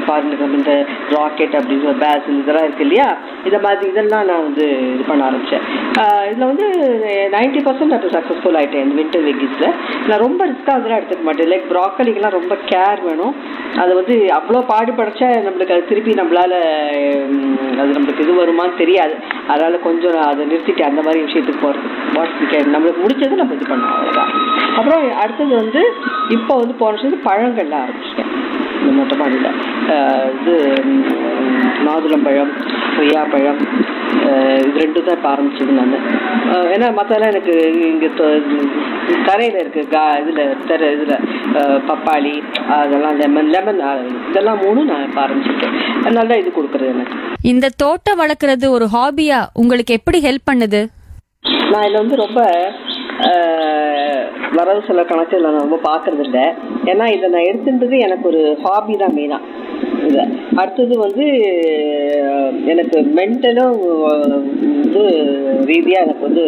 foreign இந்த rocket அப்படிங்கிற பேசில் இதெல்லாம் இருக்கு இல்லையா இதை மாதிரி இதெல்லாம் நான் வந்து இது பண்ண ஆரம்பித்தேன் இதில் வந்து நைன்டி பர்சன்ட் அப்போ சக்ஸஸ்ஃபுல் ஆகிட்டேன் இந்த வின்டர் வெக்கிஸில் நான் ரொம்ப ரிஸ்க்காக அதெல்லாம் எடுத்துக்க மாட்டேன் லைக் ப்ராக்கலிக்கெலாம் ரொம்ப கேர் வேணும் அது வந்து அவ்வளோ பாடுபடைச்சா நம்மளுக்கு அது திருப்பி நம்மளால உம், அது நம்மளுக்கு இது வருமான்னு தெரியாது அதனால கொஞ்சம் நான் அதை நிறுத்திட்டு அந்த மாதிரி விஷயத்துக்கு போகிறது வாட்ஸ் நம்மளுக்கு முடிச்சது நம்ம இது பண்ணோம் அவ்வளோதான் அப்புறம் அடுத்தது வந்து இப்போ வந்து போன வருஷம் பழங்கள்லாம் ஆரம்பிச்சிட்டேன் இந்த மொட்டை மாடியில் இது உம், மாதுளம்பழம் கொய்யாப்பழம் அஹ், இது ரெண்டும் தான் இப்போ ஆரம்பிச்சது நான் ஏன்னா மற்றதெல்லாம் எனக்கு இங்கே தரையில் இருக்குது கா இதில் தெர இதில் பப்பாளி அதெல்லாம் லெமன் லெமன் இதெல்லாம் மூணும் நான் இப்போ ஆரம்பிச்சிருக்கேன் நல்லா இது கொடுக்குறது எனக்கு இந்த தோட்டம் வளர்க்கறது ஒரு ஹாபியா உங்களுக்கு எப்படி ஹெல்ப் பண்ணுது நான் இதில் வந்து ரொம்ப ஆஹ், வரவு செலவு கணக்கு இதில் நான் ரொம்ப பார்க்கறது இல்லை ஏன்னா இதை நான் எடுத்துன்றது எனக்கு ஒரு ஹாபி தான் மெயினாக இது அடுத்தது வந்து ஆஹ், எனக்கு மென்டலும் இது ரீதியாக எனக்கு வந்து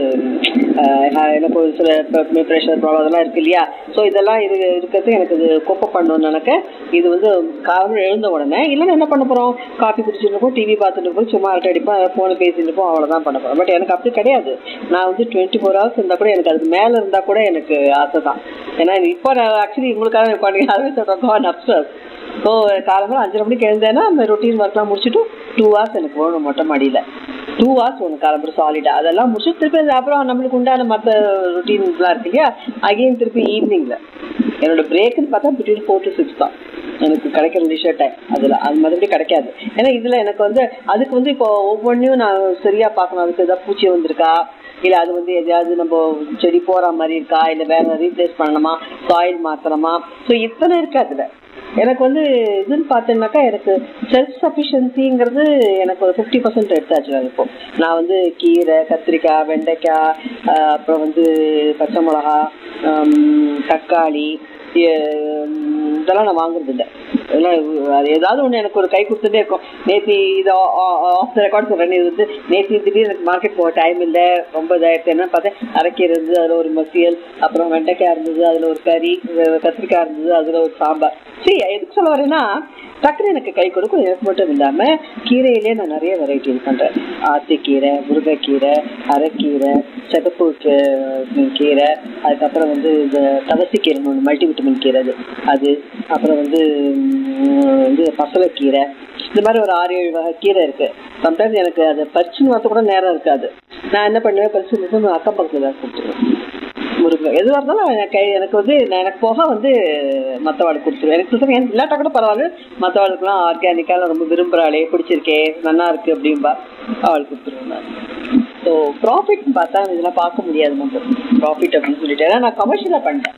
ஆஹ், எனக்கு ஒரு சில ப்ரெஷர் ப்ராப்ளம் அதெல்லாம் இருக்கு இல்லையா ஸோ இதெல்லாம் இது இருக்கிறது எனக்கு இது கோப்ப பண்ணணும்னு நினைக்க இது வந்து காரணம் எழுந்த உடனே இல்லைன்னா என்ன பண்ண போகிறோம் காஃபி குடிச்சிட்டு இருப்போம் டிவி பார்த்துட்டு இருப்போம் சும்மா அரட்டை அடிப்போம் ஃபோனை பேசிட்டு இருப்போம் அவ்வளோதான் பண்ண போகிறோம் பட் எனக்கு அப்படி கிடையாது நான் வந்து டுவெண்ட்டி ஃபோர் ஹவர்ஸ் இருந்தால் கூட எனக்கு அதுக்கு மேலே இருந்தால் கூட எனக்கு ஆசை தான் ஏன்னா இப்போ நான் ஆக்சுவலி உங்களுக்காக உட்காந்து அதுவே சொல்கிறோம் அப்சர்ஸ் ஸோ காலம்பரம் அஞ்சரை மணிக்கு எழுந்தேன்னா அந்த ரொட்டீன் ஒர்க்லாம் முடிச்சுட்டு டூ ஹவர்ஸ் எனக்கு வேணும் மொட்டை மாடியில் டூ ஹவர்ஸ் ஒன்று காலம்பரம் சாலிடாக அதெல்லாம் முடிச்சுட்டு திருப்பி அது அப்புறம் நம்மளுக்கு உண்டான மற்ற ரொட்டீன்ஸ்லாம் இருக்கு இல்லையா அகெயின் திருப்பி ஈவினிங்கில் என்னோட பிரேக்குன்னு பார்த்தா பிட்வீன் ஃபோர் டு சிக்ஸ் தான் எனக்கு கிடைக்கிற லிஷர் டைம் அதில் அது மறுபடி கிடைக்காது ஏன்னா இதில் எனக்கு வந்து அதுக்கு வந்து இப்போ ஒவ்வொன்றையும் நான் சரியாக பார்க்கணும் அதுக்கு ஏதாவது பூச்சி வந்திருக்கா இல்லை அது வந்து எதையாவது நம்ம செடி போகிற மாதிரி இருக்கா இல்லை வேற ரீப்ளேஸ் பண்ணணுமா சாயில் மாற்றணுமா ஸோ இத்தனை இருக்கு அதில் எனக்கு வந்து இதுன்னு பார்த்தீங்கன்னாக்கா எனக்கு செல்ஃப் சஃபிஷியன்சிங்கிறது எனக்கு ஒரு ஃபிஃப்டி பர்சன்ட் எடுத்தாச்சு நான் இப்போ நான் வந்து கீரை கத்திரிக்காய் வெண்டைக்காய் ஆஹ் அப்புறம் வந்து பச்சை மிளகா ஆம், தக்காளி எ- இதெல்லாம் நான் வாங்குறது இல்லை இதெல்லாம் அது ஏதாவது ஒன்று எனக்கு ஒரு கை கொடுத்துட்டே இருக்கும் நேத்தி இது ஆஃப் த ரெக்கார்ட் சொல்கிறேன் இது வந்து நேத்தி திடீர்னு எனக்கு மார்க்கெட் போக டைம் இல்லை ரொம்ப இதாகிடுச்சு என்னன்னு பார்த்தேன் அரைக்கீரை இருந்தது அதில் ஒரு மசியல் அப்புறம் வெண்டைக்காய் இருந்தது அதில் ஒரு கறி அஹ் கத்திரிக்காய் இருந்தது அதில் ஒரு சாம்பார் சரி எதுக்கு சொல்ல வரேன்னா டக்குனு எனக்கு கை கொடுக்கும் எனக்கு மட்டும் இல்லாமல் கீரையிலே நான் நிறைய வெரைட்டி இது பண்ணுறேன் ஆத்திக்கீரை முருங்கைக்கீரை அரைக்கீரை சிகப்பு கீ- கீரை அதுக்கப்புறம் வந்து இந்த தவசிக்கீரைன்னு ஒன்று மல்டிவிட்டமின் கீரை அது அது அப்புறம் வந்து ம், இது பசலைக்கீரை இந்த மாதிரி ஒரு ஆறு ஏழு வகை கீரை இருக்கு சம்டைம்ஸ் எனக்கு அதை பறிச்சுன்னு வரது கூட நேரம் இருக்காது நான் என்ன பண்ணுவேன் பறிச்சு வந்து அக்கம் பக்கத்தில் தான் கொடுத்துருவேன் முருங்கை எதுவாக இருந்தாலும் எனக்கு எனக்கு வந்து நான் எனக்கு போக வந்து மற்றவாளுக்கு கொடுத்துருவேன் எனக்கு சொல்லுவேன் எனக்கு இல்லாட்டா கூட பரவாயில்ல மற்றவாளுக்குலாம் ஆர்கானிக்காக ரொம்ப விரும்புகிறாளே பிடிச்சிருக்கே நல்லா இருக்கு அப்படின்பா அவளுக்கு கொடுத்துருவேன் நான் ஸோ ப்ராஃபிட் பார்த்தா இதெல்லாம் பார்க்க முடியாது நம்ம ப்ராஃபிட் அப்படின்னு சொல்லிட்டு ஏன்னா நான் கமர்ஷியலாக பண்ணிட்டேன்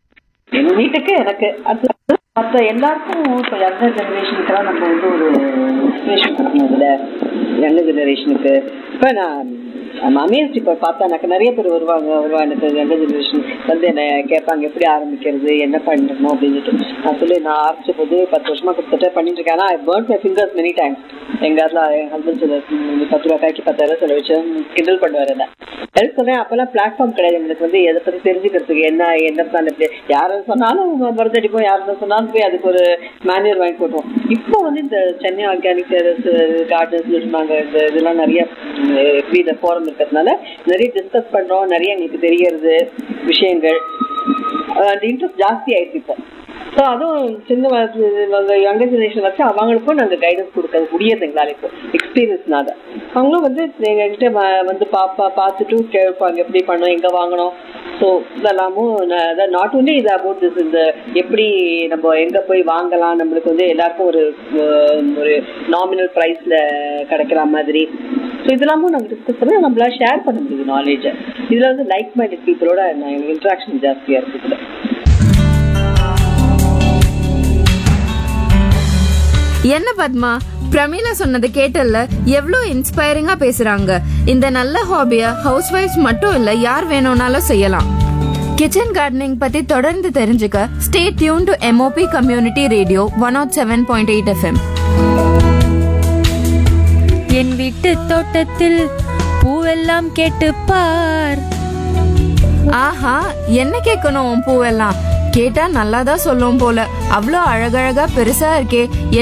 எங்க வீட்டுக்கு எனக்கு அது மற்ற எல்லாருக்கும் இப்போ யங்கர் ஜெனரேஷனுக்கெல்லாம் நம்ம வந்து ஒரு இன்ஸ்பிரேஷன் கொடுக்கணும் இதில் யங்கர் ஜெனரேஷனுக்கு இப்போ நான் அமேஸ்ட் இப்போ பார்த்தா எனக்கு நிறைய பேர் வருவாங்க வருவாங்க எனக்கு யங்கர் ஜெனரேஷன் வந்து என்ன கேட்பாங்க எப்படி ஆரம்பிக்கிறது என்ன பண்ணணும் அப்படின்னு சொல்லிட்டு நான் சொல்லி நான் ஆரம்பிச்ச போது பத்து வருஷமா கிட்டத்தட்ட பண்ணிட்டு இருக்கேன் ஆனால் I burn my fingers many times எங்க அதில் என் ஹஸ்பண்ட் சொல்ல பத்து ரூபா காய்க்கு பத்தாயிரம் சொல்ல வச்சு கிண்டல் பண்ணுவார் என்ன ஹெல்ப் சொன்னேன் அப்போல்லாம் பிளாட்ஃபார்ம் கிடையாது எங்களுக்கு வந்து எதை பற்றி தெரிஞ்சுக்கிறதுக்கு என்ன என்ன பிளான் எப்படி யார் சொன்னாலும் மருந்தடிப்போம் யார் சொன்னாலும் போய் அதுக்கு ஒரு மேனுவல் வாங்கி போட்டுவோம் இப்போ வந்து இந்த சென்னை ஆர்கானிக் கார்டன்ஸ் இருந்தாங்க இந்த இதெல்லாம் நிறைய ம், எப்படி இந்த ஃபோரம் இருக்கிறதுனால நிறைய டிஸ்கஸ் பண்றோம் நிறைய எங்களுக்கு தெரியறது விஷயங்கள் அஹ் அந்த இன்ட்ரெஸ்ட் ஜாஸ்தி ஆயிடுச்சு இப்போ ஸோ அதுவும் சின்ன வயசு யங்கர் ஜெனரேஷன் வச்சு அவங்களுக்கும் நாங்கள் கைடன்ஸ் கொடுக்க முடியாது எங்களால் இப்போ எக்ஸ்பீரியன்ஸ்னால அவங்களும் வந்து எங்ககிட்ட வ- வந்து பாப்பா பார்த்துட்டு கேட்பாங்க எப்படி பண்ணணும் எங்கே வாங்கணும் ஸோ இதெல்லாமும் நாட் ஒன்லி இது அபவுட் திஸ் இந்த எப்படி நம்ம எங்கே போய் வாங்கலாம் நம்மளுக்கு வந்து எல்லாருக்கும் ஒரு அஹ், ஒரு நாமினல் ப்ரைஸில் கிடைக்கிற மாதிரி ஸோ இதெல்லாமும் நாங்கள் டிஸ்கஸ் பண்ணி நம்மளால ஷேர் பண்ண முடியுது நாலேஜை இதில் வந்து லைக் மைண்டட் பீப்புளோட எனக்கு இன்ட்ராக்ஷன் ஜாஸ்தியாக இருக்குது என்ன பத்மா பிரமீளா சொன்னதை கேட்டல்ல எவ்வளோ இன்ஸ்பைரிங்கா பேசுறாங்க இந்த நல்ல ஹாபிய ஹவுஸ் ஒய்ஃப்ஸ் மட்டும் இல்ல யார் வேணும்னாலும் செய்யலாம் கிச்சன் கார்டனிங் பத்தி தொடர்ந்து தெரிஞ்சுக்க stay tuned to MOP community radio one not seven point eight FM என் வீட்டு தோட்டத்தில் பூவெல்லாம் கேட்டுப்பார் ஆஹா என்ன கேட்கணும் உன் பூவெல்லாம் கேட்டா நல்லாதான் சொல்லும் போல அவ்வளோ அழகழகா பெருசா இருக்கே